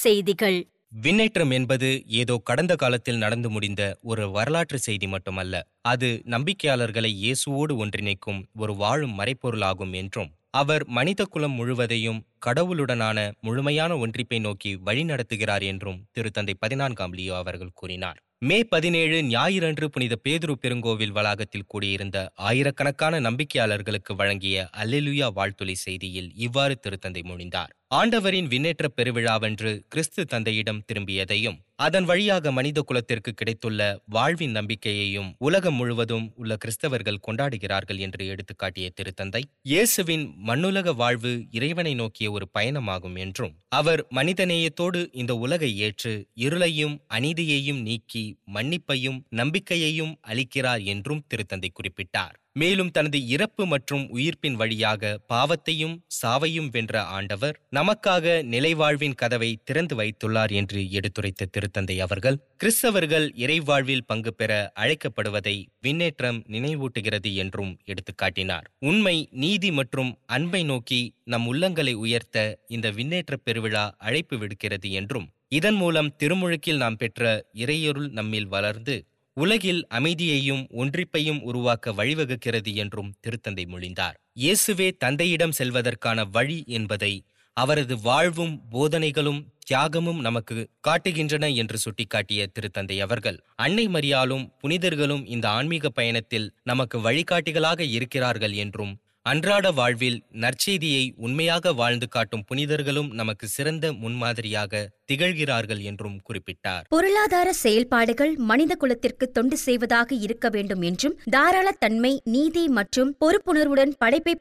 செய்திகள் விண்ணேற்றம் என்பது ஏதோ கடந்த காலத்தில் நடந்து முடிந்த ஒரு வரலாற்று செய்தி மட்டுமல்ல அது நம்பிக்கையாளர்களை இயேசுவோடு ஒன்றிணைக்கும் ஒரு வாழும் மறைப்பொருளாகும் என்றும் அவர் மனித குலம் முழுவதையும் கடவுளுடனான முழுமையான ஒன்றிப்பை நோக்கி வழிநடத்துகிறார் என்றும் திருத்தந்தை பதினான்காம் லியோ அவர்கள் கூறினார் மே பதினேழு ஞாயிறன்று புனித பேதுரு பெருங்கோவில் வளாகத்தில் கூடியிருந்த ஆயிரக்கணக்கான நம்பிக்கையாளர்களுக்கு வழங்கிய அல்லேலுயா வாழ்த்துளி செய்தியில் இவ்வாறு திருத்தந்தை மொழிந்தார் ஆண்டவரின் விண்ணேற்ற பெருவிழாவன்று கிறிஸ்து தந்தையிடம் திரும்பியதையும் அதன் வழியாக மனித குலத்திற்கு கிடைத்துள்ள வாழ்வின் நம்பிக்கையையும் உலகம் முழுவதும் உள்ள கிறிஸ்தவர்கள் கொண்டாடுகிறார்கள் என்று எடுத்துக்காட்டிய திருத்தந்தை இயேசுவின் மண்ணுலக வாழ்வு இறைவனை நோக்கிய ஒரு பயணமாகும் என்றும் அவர் மனிதநேயத்தோடு இந்த உலகை ஏற்று இருளையும் அநீதியையும் நீக்கி மன்னிப்பையும் நம்பிக்கையையும் அளிக்கிறார் என்றும் திருத்தந்தை குறிப்பிட்டார் மேலும் தனது இறப்பு மற்றும் உயிர்ப்பின் வழியாக பாவத்தையும் சாவையும் வென்ற ஆண்டவர் நமக்காக நிலைவாழ்வின் கதவை திறந்து வைத்துள்ளார் என்று எடுத்துரைத்த திருத்தந்தை அவர்கள் கிறிஸ்தவர்கள் இறைவாழ்வில் பங்கு பெற அழைக்கப்படுவதை விண்ணேற்றம் நினைவூட்டுகிறது என்றும் எடுத்துக்காட்டினார் உண்மை நீதி மற்றும் அன்பை நோக்கி நம் உள்ளங்களை உயர்த்த இந்த விண்ணேற்ற பெருவிழா அழைப்பு விடுக்கிறது என்றும் இதன் மூலம் திருமுழுக்கில் நாம் பெற்ற இறையொருள் நம்மில் வளர்ந்து உலகில் அமைதியையும் ஒன்றிப்பையும் உருவாக்க வழிவகுக்கிறது என்றும் திருத்தந்தை மொழிந்தார் இயேசுவே தந்தையிடம் செல்வதற்கான வழி என்பதை அவரது வாழ்வும் போதனைகளும் தியாகமும் நமக்கு காட்டுகின்றன என்று சுட்டிக்காட்டிய திருத்தந்தை அவர்கள் அன்னை மரியாலும் புனிதர்களும் இந்த ஆன்மீக பயணத்தில் நமக்கு வழிகாட்டிகளாக இருக்கிறார்கள் என்றும் அன்றாட வாழ்வில் நற்செய்தியை உண்மையாக வாழ்ந்து காட்டும் புனிதர்களும் நமக்கு சிறந்த முன்மாதிரியாக திகழ்கிறார்கள் என்றும் குறிப்பிட்டார் பொருளாதார செயல்பாடுகள் மனித குலத்திற்கு தொண்டு செய்வதாக இருக்க வேண்டும் என்றும் தாராளத்தன்மை நீதி மற்றும் பொறுப்புணர்வுடன் படைப்பை